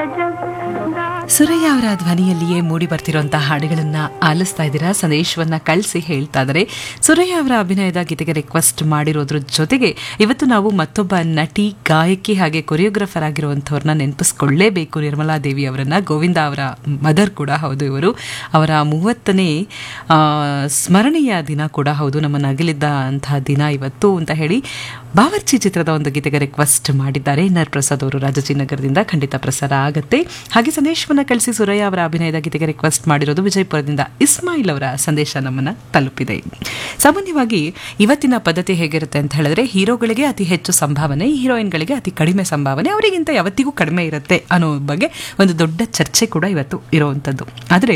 ಸುರಯ್ಯ ಅವರ ಧ್ವನಿಯಲ್ಲಿಯೇ ಮೂಡಿ ಬರ್ತಿರುವಂತಹ ಹಾಡುಗಳನ್ನ ಆಲಿಸ್ತಾ ಇದ್ದೀರಾ ಸಂದೇಶವನ್ನ ಕಳಿಸಿ ಹೇಳ್ತಾ ಇದ್ದಾರೆ ಸುರಯ್ಯ ಅವರ ಅಭಿನಯದ ಗೀತೆಗೆ ರಿಕ್ವೆಸ್ಟ್ ಮಾಡಿರೋದ್ರ ಜೊತೆಗೆ ಇವತ್ತು ನಾವು ಮತ್ತೊಬ್ಬ ನಟಿ ಗಾಯಕಿ ಹಾಗೆ ಕೊರಿಯೋಗ್ರಾಫರ್ ಆಗಿರುವಂಥವ್ರನ್ನ ನೆನಪಿಸ್ಕೊಳ್ಳೇಬೇಕು ನಿರ್ಮಲಾ ದೇವಿ ಅವರನ್ನ ಗೋವಿಂದ ಅವರ ಮದರ್ ಕೂಡ ಹೌದು ಇವರು ಅವರ ಮೂವತ್ತನೇ ಆ, ಸ್ಮರಣೀಯ ದಿನ ಕೂಡ ಹೌದು ನಮ್ಮನ್ನು ಅಗಲಿದ್ದ ಅಂತಹ ದಿನ ಇವತ್ತು ಅಂತ ಹೇಳಿ ಬಾವರ್ಚಿ ಚಿತ್ರದ ಒಂದು ಗೀತೆಗೆ ರಿಕ್ವೆಸ್ಟ್ ಮಾಡಿದ್ದಾರೆ ನರ್ ಪ್ರಸಾದ್ ಅವರು ರಾಜಾಜಿನಗರದಿಂದ ಖಂಡಿತ ಪ್ರಸಾರ ಆಗುತ್ತೆ ಹಾಗೆ ಸಂದೇಶವನ್ನ ಕಳಿಸಿ ಸುರಯ್ಯ ಅವರ ಅಭಿನಯದ ಗೀತೆಗೆ ರಿಕ್ವೆಸ್ಟ್ ಮಾಡಿರೋದು ವಿಜಯಪುರದಿಂದ ಇಸ್ಮಾಯಿಲ್ ಅವರ ಸಂದೇಶ ನಮ್ಮನ್ನ ತಲುಪಿದೆ ಸಾಮಾನ್ಯವಾಗಿ ಇವತ್ತಿನ ಪದ್ಧತಿ ಹೇಗಿರುತ್ತೆ ಅಂತ ಹೇಳಿದ್ರೆ ಹೀರೋಗಳಿಗೆ ಅತಿ ಹೆಚ್ಚು ಸಂಭಾವನೆ ಹೀರೋಯಿನ್ಗಳಿಗೆ ಅತಿ ಕಡಿಮೆ ಸಂಭಾವನೆ ಅವರಿಗಿಂತ ಯಾವತ್ತಿಗೂ ಕಡಿಮೆ ಇರುತ್ತೆ ಅನ್ನೋ ಬಗ್ಗೆ ಒಂದು ದೊಡ್ಡ ಚರ್ಚೆ ಕೂಡ ಇವತ್ತು ಇರುವಂಥದ್ದು ಆದರೆ